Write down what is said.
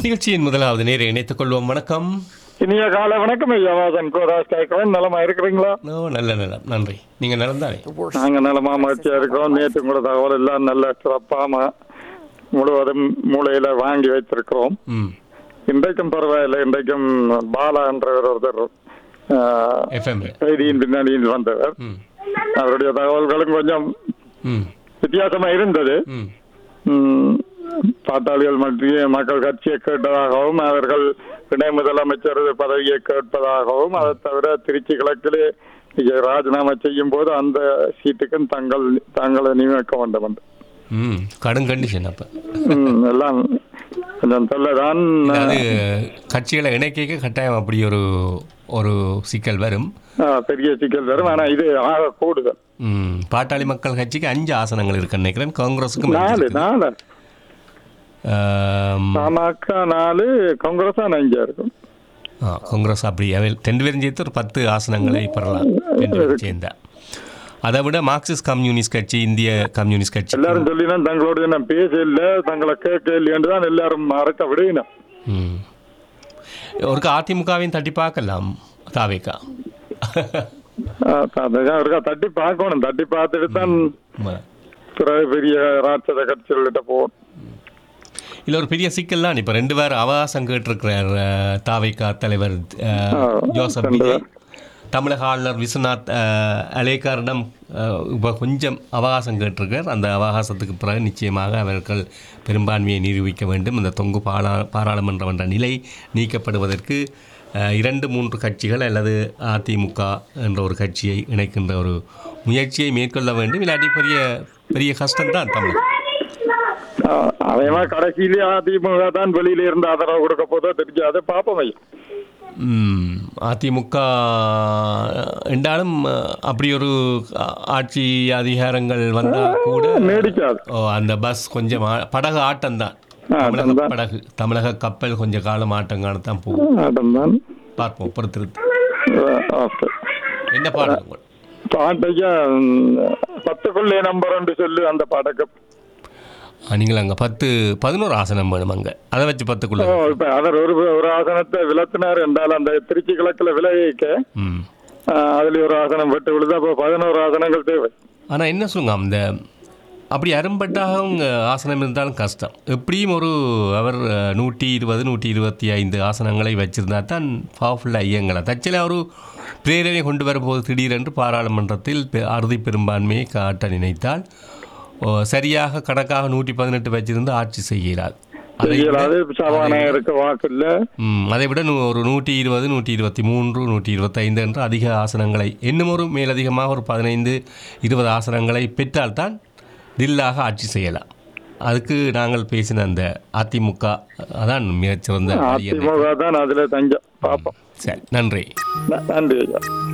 நிகழ்ச்சியின் முதலாவது நேரை இணைத்துக் கொள்வோம் வணக்கம் இனிய கால வணக்கம் ஐயா வாசன் கோதாஸ் கேட்கிறேன் நலமா இருக்கிறீங்களா ஓ நல்ல நலம் நன்றி நீங்கள் நலந்தானே நாங்க நலமா மகிழ்ச்சியா இருக்கிறோம் நேற்று கூட தகவல் எல்லாம் நல்ல சிறப்பாம முழுவதும் மூளையில வாங்கி வைத்திருக்கிறோம் ம் இன்றைக்கும் பரவாயில்லை இன்றைக்கும் பாலா என்ற ஒருத்தர் ஆஹ், எஃப்எம் செய்தியின் பின்னணியில் வந்தவர் ம் அவருடைய தகவல்களும் கொஞ்சம் ம் வித்தியாசமா இருந்தது ம் ம், பாட்டாளிகள் மத்திய மக்கள் கட்சியை கேட்டதாகவும் அவர்கள் இணை முதலமைச்சர் பதவியை கேட்பதாகவும் அதை தவிர திருச்சி கிழக்கிலே விஜய் ராஜினாமா செய்யும் போது அந்த சீட்டுக்கும் தங்கள் தங்களை நியமிக்க வேண்டும் என்று ம் கடும் கண்டிஷன் அப்போ ம், எல்லாம் கொஞ்சம் சொல்லதான் அது கட்சிகளை இணைக்க கட்டாயம் அப்படி ஒரு ஒரு சிக்கல் வரும் ஆ, பெரிய சிக்கல் வரும் ஆனா இது ஆக கூடுதல் ம் பாட்டாளி மக்கள் கட்சிக்கு அஞ்சு ஆசனங்கள் இருக்குன்னு நினைக்கிறேன் காங்கிரஸுக்கும் அஞ்சு நாலு இருக்குது. நாலு ஆம், பாமக நாலு காங்கிரஸ் அஞ்சா இருக்கும் ஆ, காங்கிரஸ் அப்படி அவள் ரெண்டு பேரும் சேர்த்து ஒரு பத்து ஆசனங்களை பெறலாம் ரெண்டு பேரும் சேர்ந்தா அதை விட மார்க்சிஸ்ட் கம்யூனிஸ்ட் கட்சி இந்திய கம்யூனிஸ்ட் கட்சி எல்லாரும் சொல்லினா தங்களோட நான் பேச இல்லை தங்களை கேட்க இல்லையென்று தான் எல்லாரும் மறக்க விடுவினோம் ம் ஒருக்கு அதிமுகவையும் தட்டி பார்க்கலாம் தாவேக்கா அதான் இருக்கா தட்டி பார்க்கணும் தட்டி பார்த்துட்டு தான் பிறகு பெரிய ராட்சத கட்சிகள்கிட்ட போகணும் இல்லை ஒரு பெரிய சிக்கல் தான் இப்போ ரெண்டு பேர் அவகாசம் கேட்டிருக்கிறார் அஹ், தாவேக்கா தலைவர் அஹ், ஆ, ஜோசப் ரெண்டு விஜய் தமிழக ஆளுநர் விஸ்வநாத் அஹ், அலேக்காரிடம் அஹ், இப்போ கொஞ்சம் அவகாசம் கேட்டிருக்கார் அந்த அவகாசத்துக்கு பிறகு நிச்சயமாக அவர்கள் பெரும்பான்மையை நிரூபிக்க வேண்டும் இந்த தொங்கு பாரா பாராளுமன்றம் என்ற நிலை நீக்கப்படுவதற்கு அஹ், இரண்டு மூன்று கட்சிகள் அல்லது அதிமுக என்ற ஒரு கட்சியை இணைக்கின்ற ஒரு முயற்சியை மேற்கொள்ள வேண்டும் இல்லாட்டி பெரிய பெரிய கஷ்டம்தான் தமிழ் அதேமா கடைசியிலே அதிமுக தான் வெளியில இருந்து ஆதரவு கொடுக்க போதோ தெரிஞ்சாது பார்ப்போம் ஐயா ம், அதிமுக என்றாலும் அஹ், அப்படி ஒரு ஆ- ஆட்சி அதிகாரங்கள் வந்தால் கூட நீடிக்காது ஓ, அந்த பஸ் கொஞ்சம் ஆ- படகு ஆட்டம்தான் ஆ, தமிழக ஆட்டம்தான். படகு தமிழக கப்பல் கொஞ்ச காலம் ஆட்டம் காணத்தான் போகும் ஆட்டம்தான் பார்ப்போம் பொறுத்திருந்து ஓகே என்ன பாடல் உங்கள் பாட்டையா ம், பத்துக்குள்ளே நம்பர் ஒன்று சொல்லு அந்த படக்கு நீங்கள் அங்கே பத்து பதினோரு ஆசனம் வேணும் அங்கே அதை வச்சு பத்துக்குள்ள ஓ இப்ப அவர் ஒரு ஒரு ஆசனத்தை விளக்குனார் என்றால் அந்த திருச்சி கிழக்குல விளைவிக்க ம் அதுல ஒரு ஆசனம் விட்டு விழுது அப்போ பதினோரு ஆசனங்கள் தேவை ஆனால் என்ன சொல்லுங்க அந்த அப்படி அரும்பட்டாக அவங்க ஆசனம் இருந்தாலும் கஷ்டம் எப்படியும் ஒரு அவர் அஹ், நூற்றி இருபது நூற்றி இருபத்தி ஐந்து ஆசனங்களை வச்சிருந்தா தான் பவர்ஃபுல்லாக இயங்கலாம் தச்சில ஒரு பிரேரணை கொண்டு வரும்போது திடீரென்று பாராளுமன்றத்தில் பெ- அறுதி பெரும்பான்மையை காட்ட நினைத்தால் ஓ, சரியாக கணக்காக நூற்றி பதினெட்டு வச்சிருந்து ஆட்சி செய்கிறார் அதை விட- அது சபாநாயகருக்கு வாக்கு இல்ல ம், அதை விட நூ- ஒரு நூற்றி இருபது நூற்றி இருபத்தி மூன்று நூற்றி இருபத்தைந்து என்று அதிக ஆசனங்களை இன்னும் ஒரு மேலதிகமாக ஒரு பதினைந்து இருபது ஆசனங்களை பெற்றால்தான் தில்லாக ஆட்சி செய்யலாம் அதுக்கு நாங்கள் பேசின அந்த அதிமுக அதான் மிகச்சிறந்த வழி என்று- அதிமுக தான் அதுல தஞ்சம் பார்ப்போம் சரி நன்றி ந- நன்றி ஐயா